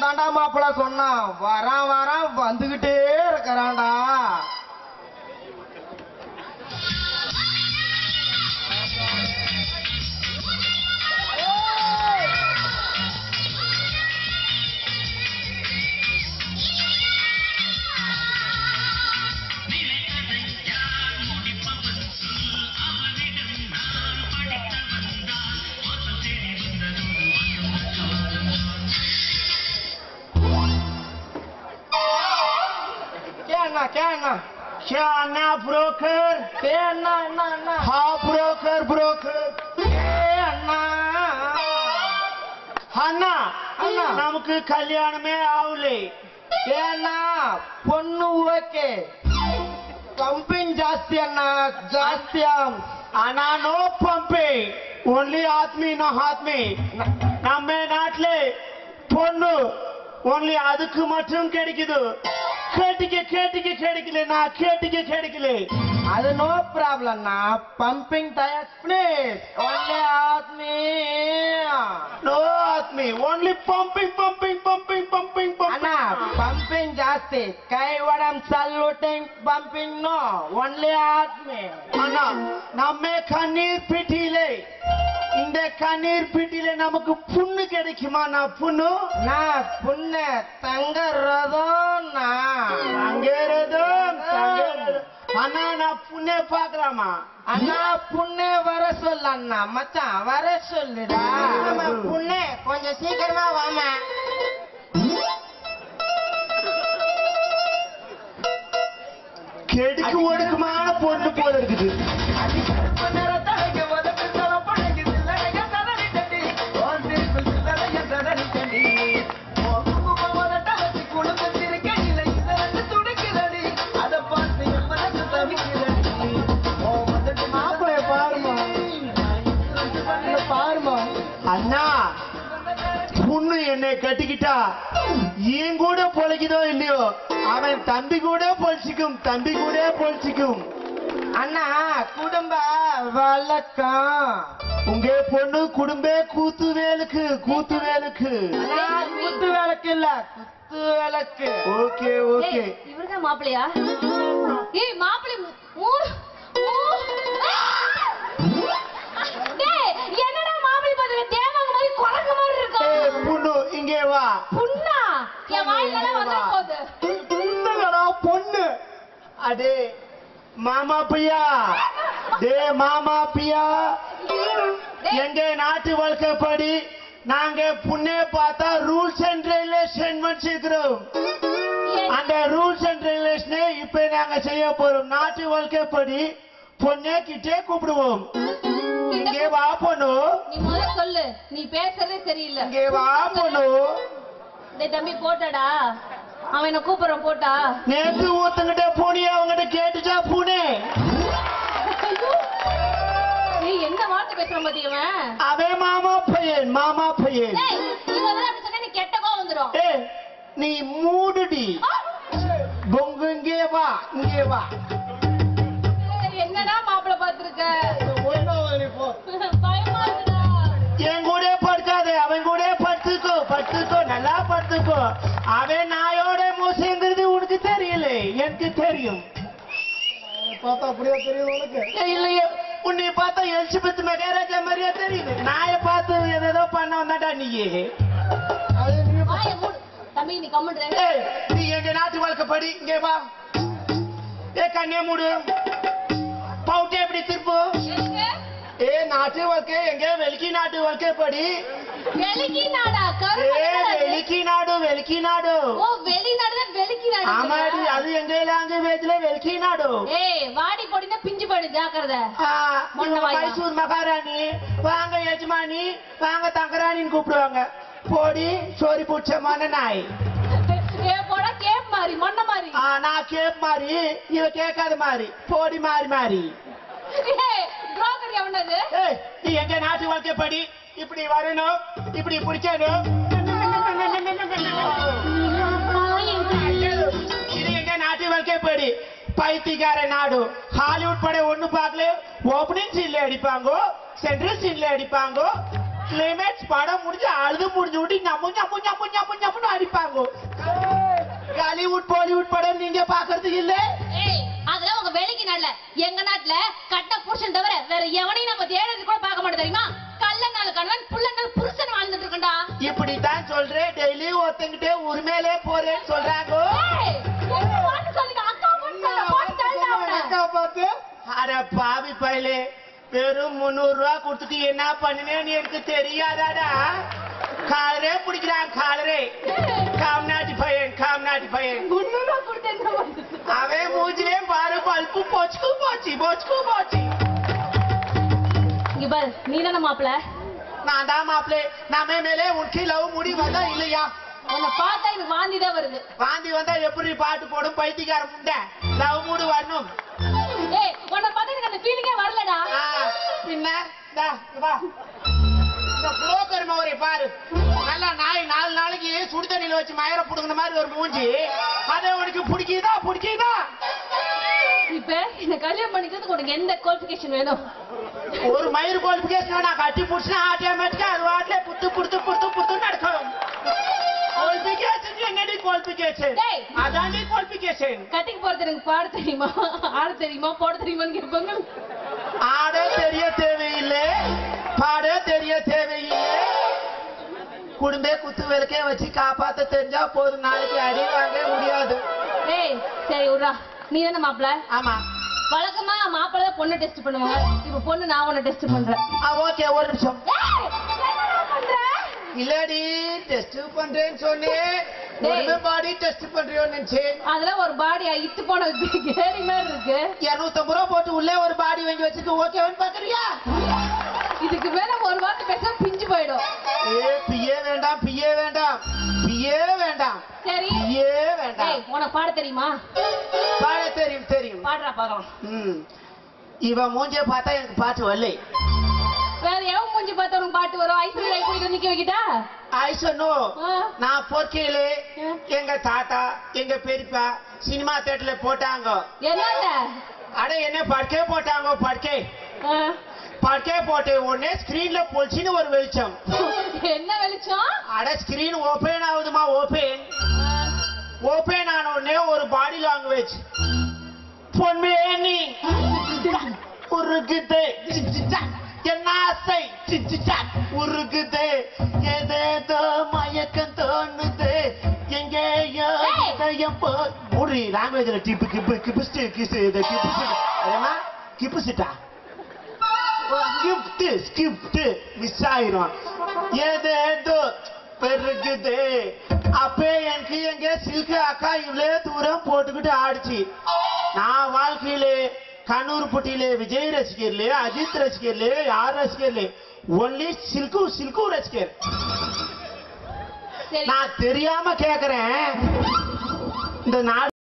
தாண்டா மாப்பிள சொன்னான் வரான் வரான் வந்துகிட்டே இருக்கிறான்டா क्या अन्ना क्या अन्ना क्या अन्ना ब्रोकर ए अन्ना अन्ना अन्ना हाँ ब्रोकर ब्रोकर ए अन्ना அண்ணா அண்ணா. நமக்கு கல்யாணமே ஆகலே ఏ అన్నా పొన్ను ఓకే పంపింగ్ జాస్తి అన్నా జాస్తి ஆனா நோ பம்பே ஒன்லி ஆத்மி நோ ஆத்மி நம்ம நாட்டுல பொண்ணு ஒன்லி அதுக்கு மட்டும் கிடைக்குது கேட்டுக்க கேட்டுக்க கிடைக்கல நான் கேட்டுக்க கிடைக்கல అది నో ప్రాబ్లం అన్నా పంపింగ్ టైర్స్ ప్లీజ్ ఓన్లీ ఆద్మీ நோ ஆத்மி only pumping pumping pumping pumping అన్నా பம்பிங் పంపింగ్ జాస్తి కైవడం సల్యూటింగ్ పంపింగ్ నో ఓన్లీ ఆద్మీ அண்ணா நம்ம கண்ணீர் பெட்டியிலே இந்த கண்ணீர் பெட்டியில நமக்கு புண்ணு கிடைக்குமா நான் புண்ணு నా పుణ్య తంగరదో నా தங்கறதும் தங்கறதும். அண்ணா நான் புண்ணே பாக்கலாமா அண்ணா புண்ணே வர சொல்லு அண்ணா மச்சான் வர சொல்லுடா புண்ணே கொஞ்சம் சீக்கிரமா வாமா கெடுக்கு ஒடுக்குமான பொண்ணு போல இருக்குது மாப்பிளைய பாருமா பாருமா அண்ணா பொண்ணு என்னை கட்டிக்கிட்டா என் கூட பொழைக்குதோ இல்லையோ அவன் தம்பி கூட பொழிச்சிக்கும் தம்பி கூட பொழிச்சிக்கும் அண்ணா குடும்ப வழக்கம் உங்க பொண்ணு குடும்பே கூத்து வேலுக்கு கூத்து வேலுக்கு அண்ணா, குத்து விளக்கு இல்ல குத்து விளக்கு ஓகே ஓகே ஏய், இவர்தான் மாப்பிள்ளையா ஏய் மாப்பிள்ளை ஊர் டேய் என்னடா மாப்பிள்ளை பாத்துக்க தேவாங்க மாதிரி குரங்கு மாதிரி ஏய், இருக்கும் பொண்ணு இங்கே வா புண்ணா என் வாயில வந்துட போகுது பொண்ணுடா பொண்ணு அடே மாமா பியா டே மாமா பியா எங்க நாட்டு வாழ்க்கைப்படி நாங்க புண்ணே பார்த்தா ரூல்ஸ் அண்ட் ரெகுலேஷன் வச்சிருக்கிறோம் அந்த ரூல்ஸ் அண்ட் ரெகுலேஷனை இப்ப நாங்க செய்ய போறோம் நாட்டு வாழ்க்கைப்படி பொண்ணே கிட்டே கூப்பிடுவோம் இங்கே வா பொண்ணு நீ முதல்ல சொல்லு நீ பேசுறதே சரியில்லை இங்கே வா பொண்ணு டேய் தம்பி போட்டாடா அவன் என்ன கூப்பிடுறான் போட்டா நேத்து ஒருத்தங்கிட்ட போனியா அவங்கிட்ட கேட்டுச்சா பூனே ஏய் எந்த வார்த்தை பேசுறான் பாத்தீங்கவன் அவன் மாமா பையன் மாமா பையன் டேய் நீ வந்து அப்படி சொன்னா நீ கெட்ட கோவம் வந்துரும் ஏ நீ மூடுடி ஆ! பொங்கு இங்கே வா இங்கே வா ஏய், என்னடா மாப்பிள்ளை பாத்துருக்க பயமா இருக்குடா என் கூட படுக்காத அவன் கூட படுத்துக்கோ படுத்துக்கோ நல்லா படுத்துக்கோ அவன் நாயோட மோசங்கிறது உனக்கு தெரியல எனக்கு தெரியும் பார்த்தா அப்படியே தெரியுது உனக்கு ஏய், இல்லையே உன்னை பார்த்தா எலிசபெத் மெகாராஜா மாதிரியா தெரியுது நாயை பார்த்து ஏதேதோ பண்ண வந்தாடா நீ அது நீ வாயை மூடு. தம்பி நீ கம்முன்ற ஏய், நீ எங்க நாட்டு வாழ்க்கை படி இங்கே வா ஏ கண்ணே மூடு பவுட்டை எப்படி திருப்பு ஏ நாட்டு வாழ்க்கை எங்க வெளுக்கி நாட்டு வாழ்க்கை படி வெளிக்கி நாடா ஏ கருப்பு வெளுக்கி நாடு வெளுக்கி நாடு ஓ வெளிநாடு தான் வெளிக்கி ஆமாடி நாடு அது எங்க லாங்குவேஜ்ல வெளுக்கி நாடு ஏய் வாடி போடினா பிஞ்சு போயிடு ஜாக்கிரதை ஆ, மொன்ன இவங்க வாயா. மைசூர் மகாராணி வாங்க எஜமானி வாங்க தங்கராணின்னு கூப்பிடுவாங்க போடி சோரி புடிச்ச மன நாய் ஏ போடா கேப் மாதிரி மொன்ன மாதிரி ஆ, நான் கேப் மாதிரி இவ கேட்காத மாதிரி போடி மாறி மாறி ஏய் புரோக்கர் எவனது ஏய், நீ எங்க நாட்டு வாழ்க்கை படி இப்படி வரணும் இப்படி பிடிக்கணும் இது எங்க நாட்டு வாழ்க்கை படி பைத்தியக்கார நாடு ஹாலிவுட் படம் ஒண்ணு பார்க்கல ஓப்பனிங் சீன்ல அடிப்பாங்க சென்ட்ரல் சீன்ல அடிப்பாங்க கிளைமேக்ஸ் படம் முடிஞ்சு அழுது முடிஞ்சு விட்டு ஞம்மு ஞம்மு ஞம்மு ஞம்மு ஞம்முன்னு அடிப்பாங்க ஹாலிவுட் பாலிவுட் படம் நீங்க பாக்குறது இல்ல ஏய் அதெல்லாம் உங்க வேலைக்கு நல்ல எங்க நாட்டுல கட்ட புருஷன் தவிர வேற எவனையும் நம்ம தேடுறது கூட பார்க்க மாட்டோம் தெரியுமா கல்ல நாள் கணவன் புள்ள நாள் புருஷன் வாழ்ந்துட்டு இருக்கண்டா இப்படித்தான் சொல்றேன் டெய்லி ஒருத்தங்கிட்டே உரிமையிலே போறேன்னு சொல்றாங்க ஏய் என்ன வாட்டு சொல்லுங்க அக்கா மட்டும் சொல்ல போட்டு தள்ளு அவனை. அக்கா பார்த்து அட பாவி பயலே வெறும் முந்நூறு ரூபா கொடுத்துட்டு என்ன பண்ணினேன்னு எனக்கு தெரியாதாடா காலரே பிடிக்கிறான் காலரே காம்நாட்டி பையன் காம்நாட்டி பையன் முந்நூறு ரூபா கொடுத்து என்ன பண்றது? அவன் மூஞ்சிலே பாரு பல்பு போச்சுக்கு போச்சு போச்சுக்கு போச்சு இங்க பாரு நீ தானே மாப்பிள நான் தான் மாப்பிளே நம்ம மேலே உனக்கு லவ் முடி வந்தா இல்லையா உன்னை பார்த்தா எனக்கு வாந்தி தான் வருது வாந்தி வந்தா எப்படி பாட்டு போடும் பைத்தியக்கார முண்டை லவ் மூடு வரணும் ஏய் உன்னை பார்த்தா எனக்கு அந்த ஃபீலிங்கே வரலடா ஆ, பின்ன இந்தா, இங்க வா இந்த புரோக்கர் மவரை பாரு நல்லா நாய் நாலு நாளைக்கு சுடு தண்ணியில வச்சு மயர புடுங்கின மாதிரி ஒரு மூஞ்சி அதை உனக்கு பிடிக்குதா பிடிக்குதா இப்ப என்ன கல்யாணம் பண்ணிக்கிறதுக்கு உனக்கு எந்த குவாலிஃபிகேஷன் வேணும் ஒரு மயிர் குவாலிபிகேஷன் நான் கட்டி பிடிச்சினா ஆட்டோமேட்டிக்கா அது வாட்டிலே புத்து புடுத்து புடுத்து புடுத்து நடக்கும் குவாலிபிகேஷன் என்னடி குவாலிபிகேஷன் டேய். அதாண்டி குவாலிபிகேஷன் கட்டிக்கு போறது எனக்கு பாட தெரியுமா ஆட தெரியுமா போட தெரியுமான்னு கேட்பாங்க ஆட தெரிய தேவையில்லை பாட தெரிய தேவையில்லை குடும்பே குத்து விளக்கே வச்சு காப்பாத்த தெரிஞ்சா போதும் நாளைக்கு அடி வாங்க முடியாது ஏய் சரி விட்றா நீ தானே மாப்பிள ஆமா வழக்கமா மாப்பிள தான் பொண்ணு டெஸ்ட் பண்ணுவாங்க இப்ப பொண்ணு நான் உன்னை டெஸ்ட் பண்றேன் ஓகே ஒரு நிமிஷம் ஏய், என்னடா பண்ற? இல்லடி டெஸ்ட் பண்றேன்னு சொன்னேன் டேய். உடம்பு பாடி டெஸ்ட் பண்றியோன்னு நினைச்சேன் அதெல்லாம் ஒரு பாடி இத்து போன கேரி மாதிரி இருக்கு இருநூத்தம்பது ரூபா போட்டு உள்ளே ஒரு பாடி வாங்கி வச்சுட்டு ஓகேவான்னு பாக்குறியா இதுக்கு மேல ஒரு வார்த்தை பேச பிஞ்சு போயிடும் ஏ பியே வேண்டாம் பியே வேண்டாம் பியே வேண்டாம் சரி பியே வேண்டாம் ஏய் உனக்கு பாட தெரியுமா பாட தெரியும் தெரியும் பாடுறா பார்க்கலாம் ம். இவ மூஞ்ச பார்த்தா எனக்கு பாட்டு வரலை வேற எவன் மூஞ்சி பார்த்தா உனக்கு பாட்டு வரும் ஐஸ்வர்யா ராய் குடிக்க நிக்க வைக்கிட்டா ஐசனோ ஆ. நான் பொற்கையிலே ஆ. எங்க தாத்தா எங்க பெரியப்பா சினிமா தேட்டர்ல போட்டாங்க என்னட்ட அட என்ன படுக்கே போட்டாங்க படுக்கே ஆ. படுக்கே போட்டு உடனே ஸ்கிரீன்ல பொழிச்சுன்னு ஒரு வெளிச்சம் என்ன வெளிச்சம் அட ஸ்கிரீன் ஓபன் ஆகுதுமா ஓபன் ஆ. ஓபன் ஆன உடனே ஒரு பாடி லாங்குவேஜ் பொன்மேனி உருகுது சிச்சிச்சா. என்ன ஆசை சிச்சிச்சா. உருகுது ஏதேதோ மயக்கம் தோணுது எங்கேயோ ஏய். இதயம் போ ஒரு லாங்குவேஜ்ல டிப்பு கிப்பு கிப்பிஸ்ட் கிசு இது கிப்பிஸ்ட் அதேமா கிப்பிஸ்டா ஸ்கிப்ட் ஸ்கிப்ட் மிஸ் ஆயிரும் ஏதேதோ பெருகுது அப்பே எனக்கு எங்க சில்கு அக்கா இவ்வளவு தூரம் போட்டுக்கிட்டு ஆடிச்சு நான் வாழ்க்கையிலே கண்ணூர் புட்டியிலே விஜய் ரசிகர்லே அஜித் ரசிகர்லே யார் ரசிகர்லே ஒன்லி சில்கு சில்கு ரசிகர் சரி நான் தெரியாம கேக்குறேன் இந்த நாடு